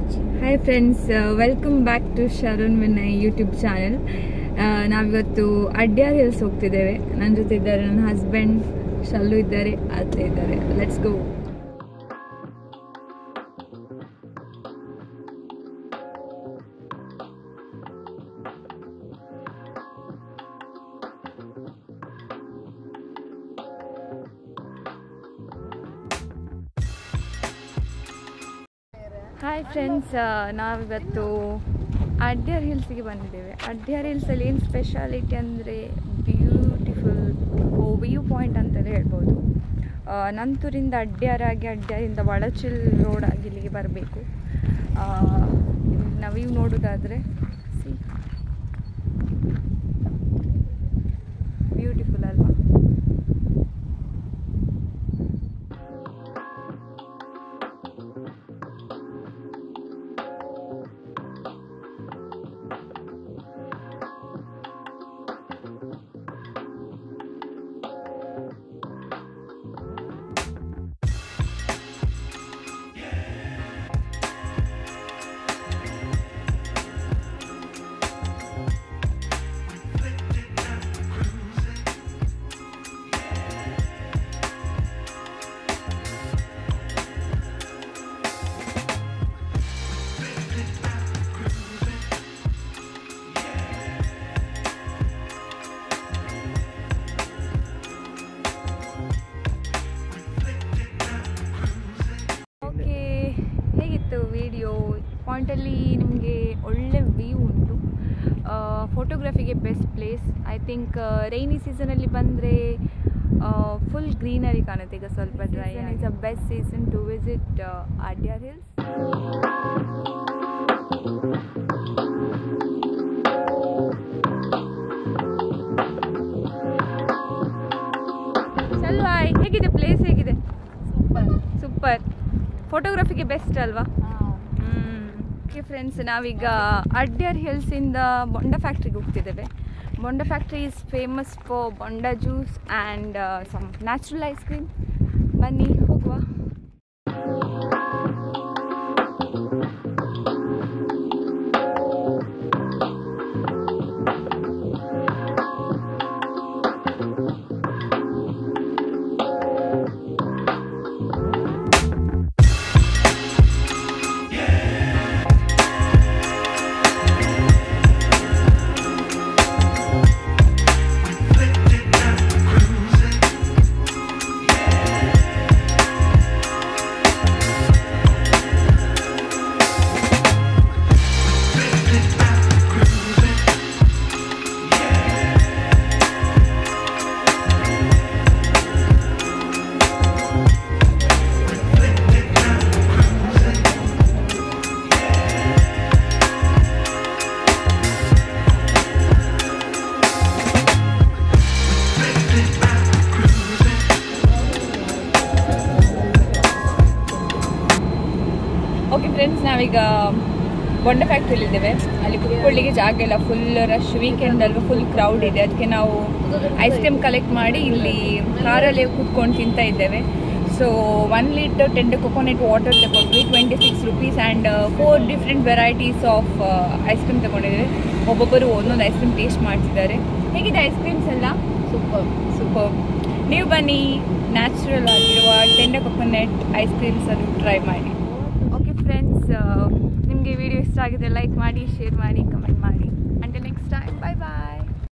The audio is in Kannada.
hi friends welcome back to Sharan Vinay YouTube channel ನಾವಿವತ್ತು ಅಡ್ಯಾರ್ ಹಿಲ್ಸ್ ಹೋಗ್ತಿದ್ದೇವೆ ನನ್ನ ಜೊತೆ ಇದ್ದಾರೆ ನನ್ನ ಹಸ್ಬೆಂಡ್ ಶಲ್ಲು ಇದ್ದಾರೆ ಅತ್ತೆ ಇದ್ದಾರೆ ಲೆಟ್ಸ್ ಗೋ ಹಾಯ್ ಫ್ರೆಂಡ್ಸ್ ನಾವಿವತ್ತು ಅಡ್ಯಾರ್ ಹಿಲ್ಸಿಗೆ ಬಂದಿದ್ದೇವೆ ಅಡ್ಯಾರ್ ಹಿಲ್ಸಲ್ಲಿ ಏನು ಸ್ಪೆಷಾಲಿಟಿ ಅಂದರೆ ಬ್ಯೂಟಿಫುಲ್ ವ್ಯೂ ಪಾಯಿಂಟ್ ಅಂತಲೇ ಹೇಳ್ಬೋದು ಆ, ನಂತೂರಿಂದ ಅಡ್ಯಾರಾಗಿ ಅಡ್ಯಾರಿಂದ ಒಳಚಿಲ್ ರೋಡ್ ಆಗಿ ಇಲ್ಲಿಗೆ ಬರಬೇಕು ನಾವು ವ್ಯೂ ನೋಡೋದಾದರೆ ಸಿ ಬ್ಯೂಟಿಫುಲ್ ಅಲ್ವಾ ಓಕೆ ಹೇಗಿತ್ತು ವಿಡಿಯೋ ಪಾಯಿಂಟಲ್ಲಿ ನಿಮಗೆ ಒಳ್ಳೆ ವ್ಯೂ ಉಂಟು ಫೋಟೋಗ್ರಫಿಗೆ best place I think rainy ಸೀಸನಲ್ಲಿ ಬಂದರೆ ಫುಲ್ ಗ್ರೀನರಿ ಕಾಣುತ್ತೆ ಈಗ ಸ್ವಲ್ಪ dry is a best season to visit Adyar Hills ಸಲ್ವಾಯ್ ಹೇಗಿದೆ ಪ್ಲೇಸ್ ಹೇಗಿದೆ ಸೂಪರ್ ಫೋಟೋಗ್ರಫಿಗೆ ಬೆಸ್ಟ್ ಅಲ್ವಾ ಓಕೆ ಫ್ರೆಂಡ್ಸ್ ನಾವೀಗ ಅಡ್ಯಾರ್ ಹಿಲ್ಸಿಂದ ಬೊಂಡ ಫ್ಯಾಕ್ಟ್ರಿಗೆ ಹೋಗ್ತಿದ್ದೇವೆ Bonda factory is famous for Bonda juice and some natural ice cream ಬನ್ನಿ ಹೋಗುವ ಓಕೆ ಫ್ರೆಂಡ್ಸ್ ನಾವೀಗ ಬೊಂಡ ಫ್ಯಾಕ್ಟ್ರಿಲಿ ಇದ್ದೇವೆ ಅಲ್ಲಿ ಕುತ್ಕೊಳ್ಳಿಕ್ಕೆ ಜಾಗ ಇಲ್ಲ ಫುಲ್ ರಶ್ ವೀಕೆಂಡ್ ಅಲ್ವಾ ಫುಲ್ ಕ್ರೌಡ್ ಇದೆ ಅದಕ್ಕೆ ನಾವು ಐಸ್ ಕ್ರೀಮ್ ಕಲೆಕ್ಟ್ ಮಾಡಿ ಇಲ್ಲಿ ಕಾರಲ್ಲಿ ಕೂತ್ಕೊಂಡು ತಿಂತಾ ಇದ್ದೇವೆ so one litre tender coconut water ತಗೊಂಡ್ವಿ twenty six rupees and four different varieties of ice cream ತಗೊಂಡಿದ್ದೇವೆ ಒಬ್ಬೊಬ್ಬರು ಒಂದೊಂದು ಐಸ್ ಕ್ರೀಮ್ ಟೇಸ್ಟ್ ಮಾಡ್ತಿದ್ದಾರೆ ಹೇಗಿದೆ ಐಸ್ ಕ್ರೀಮ್ಸ್ ಎಲ್ಲ ಸೂಪರ್ ಸೂಪರ್ ನೀವು ಬನ್ನಿ ನ್ಯಾಚುರಲ್ ಆಗಿರುವ ಟೆಂಡ ಕೊಕೊನೆಟ್ ಐಸ್ ಕ್ರೀಮ್ಸ್ ಅನ್ನು ಟ್ರೈ ಮಾಡಿ ಓಕೆ ಫ್ರೆಂಡ್ಸ್ ನಿಮಗೆ ವಿಡಿಯೋ ಇಷ್ಟ ಆಗಿದೆ ಲೈಕ್ ಮಾಡಿ ಶೇರ್ ಮಾಡಿ ಕಮೆಂಟ್ ಮಾಡಿ